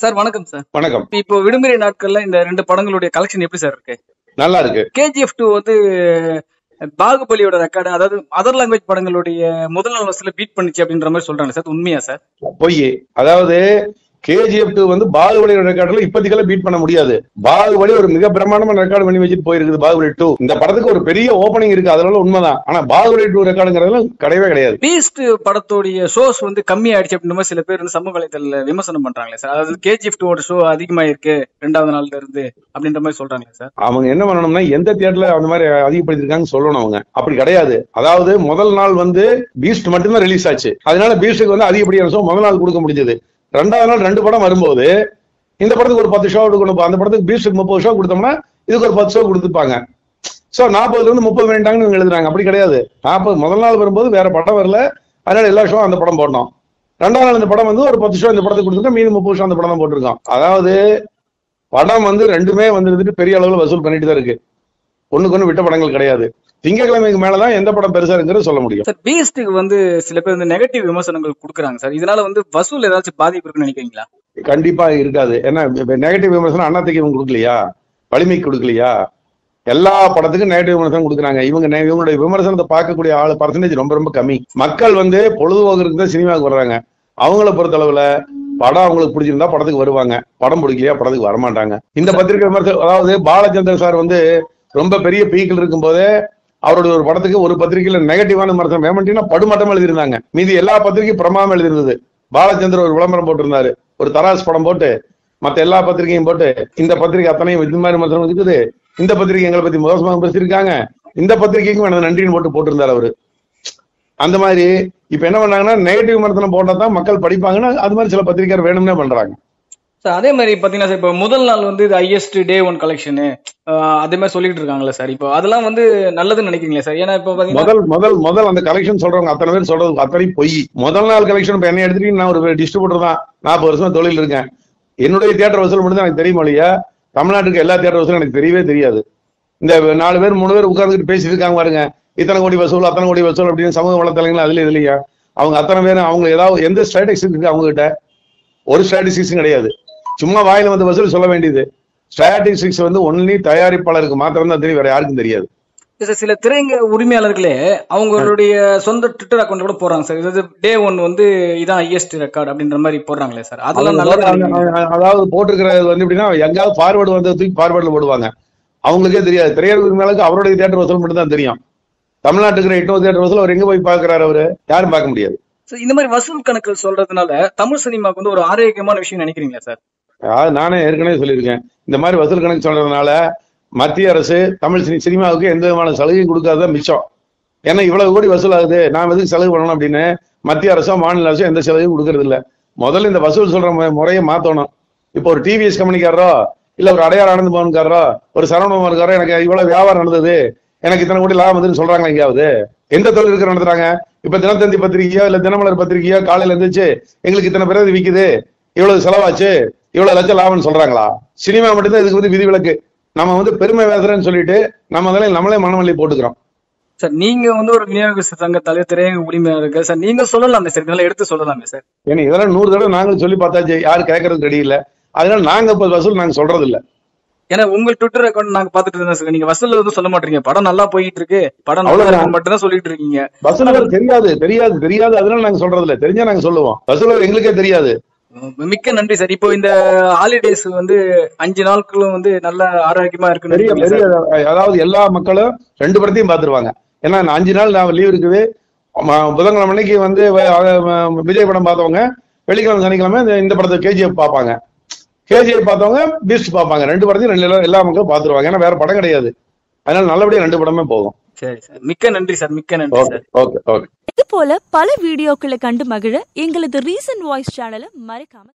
Sir வணக்கம் sir வணக்கம் இப்போ விடுமுறை நாட்கள்ல இந்த ரெண்டு படங்களுடைய கலெக்ஷன் எப்படி சார் இருக்கு நல்லா இருக்கு கேஜிஎஃப் டூ வந்து பாகுபலியோட ரெக்கார்டு அதாவது அதர் லாங்குவேஜ் படங்களுடைய முதல் நாள் வசூல பீட் பண்ணுச்சு அப்படின்ற மாதிரி சொல்றாங்க சார் உண்மையா சார் பொய் அதாவது கேஜிஎஃப் டூ வந்து பாகுபலி ரெக்கார்டுல இப்போதைக்கெல்லாம் பீட் பண்ண முடியாது பாகுபலி ஒரு மிக பிரமாண்டமான ரெக்கார்டு பண்ணி வச்சுட்டு போயிருக்குது பாகுபலி டூ இந்த படத்துக்கு ஒரு பெரிய ஓப்பனிங் இருக்கு அதனால உண்மைதான் ஆனா பாகுபலி டூ ரெக்கார்டுங்கிறதுல கிடையவே கிடையாது பீஸ்ட் படத்தோடைய ஷோஸ் வந்து கம்மி ஆயிடுச்சு அப்படின்ற மாதிரி சில பேர் வந்து சமூக வலைதள விமர்சனம் பண்றாங்களே சார் அதாவது கேஜிஎஃப் டூவோட ஷோ அதிகமாயிருக்கு ரெண்டாவது நாள்ல இருந்து அப்படின்ற மாதிரி சொல்றாங்களே சார் அவங்க என்ன பண்ணணும்னா எந்த தியேட்டர்ல அந்த மாதிரி அதிகப்படுத்திருக்காங்கன்னு சொல்லணும் அவங்க அப்படி கிடையாது அதாவது முதல் நாள் வந்து பீஸ்ட் மட்டும்தான் ரிலீஸ் ஆச்சு அதனால பீஸ்டுக்கு வந்து அதிகப்படியான ஷோ முதல் நாள் கொடுக்க முடிஞ்சது ரெண்டாவது நாள் ரெண்டு படம் வரும்போது இந்த படத்துக்கு ஒரு பத்து ஷோ கொடுக்கணும் அந்த படத்துக்கு பீஸ்டுக்கு முப்பது ஷோ கொடுத்தோம்னா இதுக்கு ஒரு பத்து ஷோ கொடுத்துப்பாங்க சோ நாற்பதுல இருந்து முப்பது வேண்டாங்கன்னு இவங்க எழுதுறாங்க அப்படி கிடையாது நாற்பது முதல் நாள் வரும்போது வேற படம் வரல அதனால எல்லா ஷோ அந்த படம் போடணும் ரெண்டாம் நாள் இந்த படம் வந்து ஒரு பத்து ஷோ இந்த படத்துக்கு கொடுத்துருக்கோம் மீதி முப்பது ஷோ அந்த படம் தான் போட்டிருக்கோம் அதாவது படம் வந்து ரெண்டுமே வந்து இருந்துட்டு பெரிய அளவுல வசூல் பண்ணிட்டு தான் இருக்கு ஒண்ணுக்கு ஒண்ணு விட்ட படங்கள் கிடையாது திங்கக்கிழமைக்கு மேலதான் எந்த படம் பெருசா இருக்குங்கிறது சொல்ல முடியும் சார் பீஸ்டுக்கு வந்து சில பேர் வந்து நெகட்டிவ் விமர்சனங்கள் கொடுக்குறாங்க சார் இதனால வந்து வசூல் ஏதாச்சும் பாதிப்பு இருக்குன்னு நினைக்கிறீங்களா கண்டிப்பா இருக்காது ஏன்னா நெகட்டிவ் விமர்சனம் அண்ணாத்துக்கு இவங்க கொடுக்கலையா வலிமைக்கு கொடுக்கலையா எல்லா படத்துக்கும் நெகட்டிவ் விமர்சனம் கொடுக்குறாங்க இவங்க நெ- இவங்களுடைய விமர்சனத்தை பார்க்கக்கூடிய ஆளு பர்சன்டேஜ் ரொம்ப ரொம்ப கம்மி மக்கள் வந்து பொழுதுபோக்குறதுக்கு தான் சினிமாவுக்கு வர்றாங்க அவங்கள பொறுத்தளவுல படம் அவங்களுக்கு பிடிச்சிருந்தா படத்துக்கு வருவாங்க படம் பிடிக்கலையா படத்துக்கு வரமாட்டாங்க இந்த பத்திரிகை விமர்சனம் அதாவது பாலச்சந்தர் சார் வந்து ரொம்ப பெரிய பீக்கில் இருக்கும்போதே அவருடைய ஒரு படத்துக்கு ஒரு பத்திரிகையில நெகட்டிவான விமர்சனம் வேமண்டினா படுமட்டம் எழுதியிருந்தாங்க மீதி எல்லா பத்திரிகையும் பிரமாதம் எழுதியிருந்தது பாலச்சந்தர் ஒரு விளம்பரம் போட்டிருந்தாரு ஒரு தராஸ் படம் போட்டு மத்த எல்லா பத்திரிகையும் போட்டு இந்த பத்திரிகை அத்தனையும் இது மாதிரி விமர்சனம் இருக்குது இந்த பத்திரிகை எங்களை பத்தி மோசமாக பேசியிருக்காங்க இந்த பத்திரிகைக்கும் எனது நன்றின்னு போட்டு போட்டிருந்தாரு அவரு அந்த மாதிரி இப்ப என்ன பண்ணாங்கன்னா நெகட்டிவ் விமர்சனம் போட்டா தான் மக்கள் படிப்பாங்கன்னா அது மாதிரி சில பத்திரிகையார் வேணும்னே பண்றாங்க சார் அதே மாதிரி பாத்தீங்கன்னா சார் இப்போ முதல் நாள் வந்து இது ஹையஸ்ட் டே ஒன் கலெக்ஷனு அதே மாதிரி சொல்லிட்டு இருக்காங்களே சார் இப்போ அதெல்லாம் வந்து நல்லதுன்னு நினைக்கிறீங்களா சார் ஏன்னா இப்போ பாத்தீங்கன்னா முதல் முதல் முதல் அந்த கலெக்ஷன் சொல்றவங்க அத்தனை பேர் சொல்றது அத்தனை பொய் முதல் நாள் கலெக்ஷன் இப்ப என்ன எடுத்துட்டு நான் ஒரு டிஸ்ட்ரிபியூட்டர் தான் நாற்பது வருஷமா தொழில் இருக்கேன் என்னுடைய தியேட்டர் வசூல் மட்டும் தான் எனக்கு தெரியுமா இல்லையா தமிழ்நாட்டுக்கு எல்லா தியேட்டர் வசூலும் எனக்கு தெரியவே தெரியாது இந்த நாலு பேர் மூணு பேர் உட்கார்ந்துட்டு பேசிட்டு இருக்காங்க பாருங்க இத்தனை கோடி வசூல் அத்தனை கோடி வசூல் அப்படின்னு சமூக வலைத்தளங்கள் அதுல இதுலயா அவங்க அத்தனை பேரும் அவங்க ஏதாவது எந்த ஸ்ட்ராட்டஜிக்ஸ் இருக்கு அவங்க கிட்ட ஒரு ஸ்ட்ராட்டஜிக்ஸும் கிடையாது சும்மா வாயில வந்து வசூல் சொல்ல வேண்டியது ஸ்ட்ராட்டஜிக்ஸ் வந்து ஒன்லி தயாரிப்பாளருக்கு மாத்திரம் தான் தெரியும் வேற யாருக்கும் தெரியாது சார் சில திரைங்க உரிமையாளர்களே அவங்களுடைய சொந்த ட்விட்டர் அக்கௌண்ட் கூட போடுறாங்க சார் இது டே ஒன் வந்து இதான் ஹையஸ்ட் ரெக்கார்ட் அப்படின்ற மாதிரி போடுறாங்களே சார் அதெல்லாம் நல்லது அதாவது நினைக்கிறீங்களா? அதாவது போட்டிருக்கிறது வந்து எப்படின்னா எங்காவது ஃபார்வர்டு வந்து தூக்கி ஃபார்வர்டில் போடுவாங்க அவங்களுக்கே தெரியாது திரையரங்கு உரிமையாளருக்கு அவருடைய தியேட்டர் வசூல் மட்டும் தான் தெரியும் தமிழ்நாட்டுக்கு இருக்கிற எட்டோ தியேட்டர் வசூல் அவர் எங்க போய் பார்க்கறாரு அவரு யாரும் பார்க்க முடியாது சார் இந்த மாதிரி வசூல் கணக்குகள் சொல்றதுனால தமிழ் சினிமாவுக்கு வந்து ஒரு ஆரோக்கியமான விஷயம் நினைக்கிறீங்களா சார் அதாவது நானே ஏற்கனவே சொல்லியிருக்கேன் இந்த மாதிரி வசூல் கணக்கு சொல்றதுனால மத்திய அரசு தமிழ் சினி சினிமாவுக்கு எந்த விதமான சலுகையும் கொடுக்காத மிச்சம் ஏன்னா இவ்வளவு கோடி வசூல் ஆகுது நான் எதுக்கு செலவு பண்ணணும் அப்படின்னு மத்திய அரசோ மாநில அரசோ எந்த செலவையும் கொடுக்கறது இல்ல முதல்ல இந்த வசூல் சொல்ற மு- முறையை மாத்தணும் இப்போ ஒரு டிவிஎஸ் கம்பெனிக்காரரோ இல்ல ஒரு அடையார் ஆனந்த் பவன்காரரோ ஒரு சரவணபவன்காரோ எனக்கு இவ்வளவு வியாபாரம் நடந்தது எனக்கு இத்தனை கோடி லாபம் வந்துன்னு சொல்றாங்களா எங்கேயாவது எந்த தொழில் இருக்கிற நடத்துறாங்க இப்ப தினத்தந்தி பத்திரிகையோ இல்ல தினமலர் பத்திரிகையோ காலையில இருந்துச்சு எங்களுக்கு இத்தனை பேர் விக்குது இவ்வளவு செலவாச்சு இவ்வளவு லட்சம் லாபம்னு சொல்றாங்களா சினிமா மட்டும்தான் இதுக்கு வந்து விதிவிலக்கு நம்ம வந்து பெருமை பேசுறேன்னு சொல்லிட்டு நம்ம அதில் நம்மளே மனவள்ளி போட்டுக்கிறோம் சார் நீங்க வந்து ஒரு விநியோக சங்க தலைவர் திரையக உரிமையாளர்கள் சார் நீங்க சொல்லலாமே சார் இதெல்லாம் எடுத்து சொல்லலாமே சார் ஏன்னா இதெல்லாம் நூறு தடவை நாங்களும் சொல்லி பார்த்தாச்சு யாரும் கேட்கறது ரெடி இல்ல அதனால நாங்க இப்ப வசூல் நாங்க சொல்றது இல்ல ஏன்னா உங்க ட்விட்டர் அக்கௌண்ட் நாங்க பாத்துட்டு இருந்தோம் சார் நீங்க வசூல் வந்து சொல்ல மாட்டீங்க படம் நல்லா போயிட்டு இருக்கு படம் நல்லா அவ்வளவுதான். இருக்கு மட்டும் தான் சொல்லிட்டு இருக்கீங்க வசூல் தெரியாது தெரியாது தெரியாது அதனால நாங்க சொல்றது இல்ல தெரிஞ்சா நாங்க சொல்லுவோம் வசூல் எங்களுக்கே தெரியாது மிக்க நன்றி சார் இப்போ இந்த ஹாலிடேஸ் வந்து அஞ்சு நாட்களும் வந்து நல்ல ஆரோக்கியமா இருக்குன்னு பெரிய நினைக்கிறீங்களா பெரிய சார்? அதாவது எல்லா மக்களும் ரெண்டு படத்தையும் பார்த்துருவாங்க ஏன்னா நான் அஞ்சு நாள் நான் லீவ் இருக்குது ம- புதன்கிழமை அன்னைக்கு வந்து வ- அஹ் விஜய் படம் பார்த்தவங்க வெள்ளிக்கிழமை சனிக்கிழமை இந்த- இந்த படத்தை கேஜிஎஃப் பார்ப்பாங்க கேஜிஎஃப் பார்த்தவங்க பீஸ்ட் பார்ப்பாங்க ரெண்டு படத்தையும் ரெண்டு எல்லா- எல்லா மக்களும் பார்த்துருவாங்க ஏன்னா வேற படம் கிடையாது அதனால நல்லபடியா ரெண்டு படமே போகும் சரி சார் மிக்க நன்றி சார் மிக்க நன்றி ஓகே சார் ஓகே ஓகே இது போல பல வீடியோக்களை கண்டு மகிழ எங்களது ரீசன்ட் வாய்ஸ் சேனலை மறக்காம